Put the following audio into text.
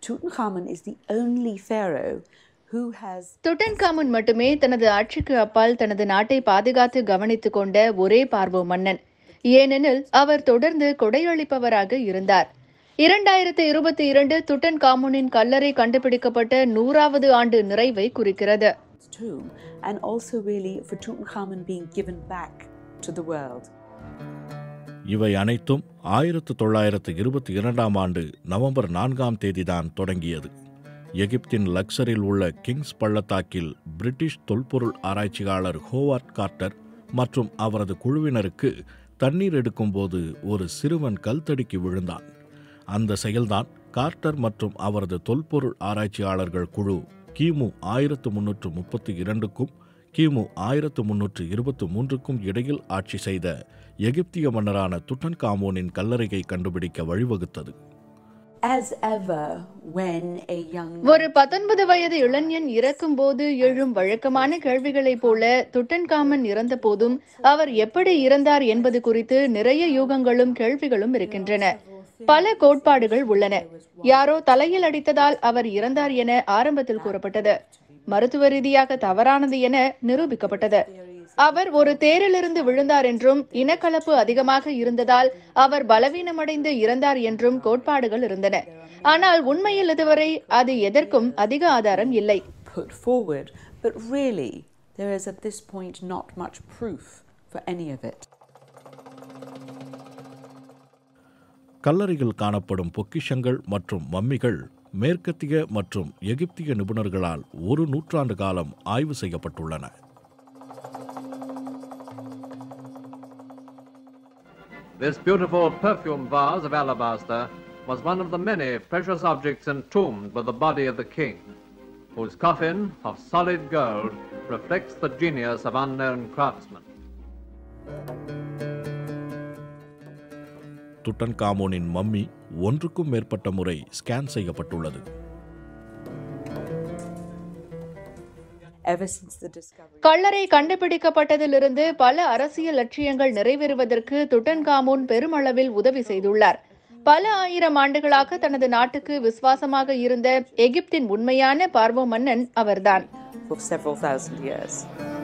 Tutankhamun is the only pharaoh who has Tutankhamun மட்டுமே தனது ஆட்சிக்கு அப்பால் தனது நாட்டை பாதுகாத்து கவனித்துக் கொண்ட ஒரே பார்வோ மன்னன் ஏனெனில் அவர் தொடர்ந்து கொடையளிப்பவராக இருந்தார் இரண்டாயிரத்து இருபத்தி இரண்டு துட்டன் காமுனின் கல்லறை கண்டுபிடிக்கப்பட்ட நூறாவது ஆண்டு நிறைவை குறிக்கிறது tomb and also really for Tutankhamun being given back to the world. இவை அனைத்தும் ஆயிரத்து தொள்ளாயிரத்து இருபத்தி இரண்டாம் ஆண்டு நவம்பர் நான்காம் தேதிதான் தொடங்கியது எகிப்தின் லக்சரில் உள்ள கிங்ஸ் பள்ளத்தாக்கில் பிரிட்டிஷ் தொல்பொருள் ஆராய்ச்சியாளர் ஹோவார்ட் கார்ட்டர் மற்றும் அவரது குழுவினருக்கு தண்ணீர் எடுக்கும்போது ஒரு சிறுவன் கல்தடிக்கு விழுந்தான் அந்த செயல்தான் கார்ட்டர் மற்றும் அவரது தொல்பொருள் ஆராய்ச்சியாளர்கள் குழு கிமு ஆயிரத்து முன்னூற்று முப்பத்தி இரண்டுக்கும் கிமு ஆயிரத்து முன்னூற்று இருபத்து மூன்றுக்கும் இடையில் ஆட்சி செய்த எகிப்திய மன்னரான துட்டன் காமோனின் கல்லறையை கண்டுபிடிக்க வழிவகுத்தது As ever, when a young ஒரு பத்தொன்பது வயது இளைஞன் இறக்கும்போது எழும் வழக்கமான கேள்விகளைப் போல துட்டன்காமன் இறந்த போதும் அவர் எப்படி இறந்தார் என்பது குறித்து நிறைய யூகங்களும் கேள்விகளும் இருக்கின்றன பல கோட்பாடுகள் உள்ளன யாரோ தலையில் அடித்ததால் அவர் இறந்தார் என ஆரம்பத்தில் கூறப்பட்டது மருத்துவ ரீதியாக தவறானது என நிரூபிக்கப்பட்டது அவர் ஒரு தேரிலிருந்து விழுந்தார் என்றும் இனக்கலப்பு அதிகமாக இருந்ததால் அவர் பலவீனமடைந்து இறந்தார் என்றும் கோட்பாடுகள் இருந்தன ஆனால் உண்மையில் இதுவரை அது எதற்கும் அதிக ஆதாரம் இல்லை put forward, but really, there is at this point not much proof for any of it. கல்லறையில் காணப்படும் பொக்கிஷங்கள் மற்றும் மம்மிகள் மேற்கத்திய மற்றும் எகிப்திய நிபுணர்களால் ஒரு நூற்றாண்டு காலம் ஆய்வு செய்யப்பட்டுள்ளன This beautiful perfume vase of alabaster was one of the many precious objects entombed with the body of the king, whose coffin of solid gold reflects the genius of unknown craftsmen. துட்டன் காமோனின் மம்மி ஒன்றுக்கும் மேற்பட்ட முறை scan செய்யப்பட்டுள்ளது Ever since the discovery, கல்லறை கண்டுபிடிக்கப்பட்டதிலிருந்து பல அரசியல் லட்சியங்கள் நிறைவேறுவதற்கு துட்டன்காமூன் பெருமளவில் உதவி செய்துள்ளார் பல ஆயிரம் ஆண்டுகளாக தனது நாட்டுக்கு விசுவாசமாக இருந்த எகிப்தின் உண்மையான பார்வோ மன்னன் அவர்தான் for several thousand years.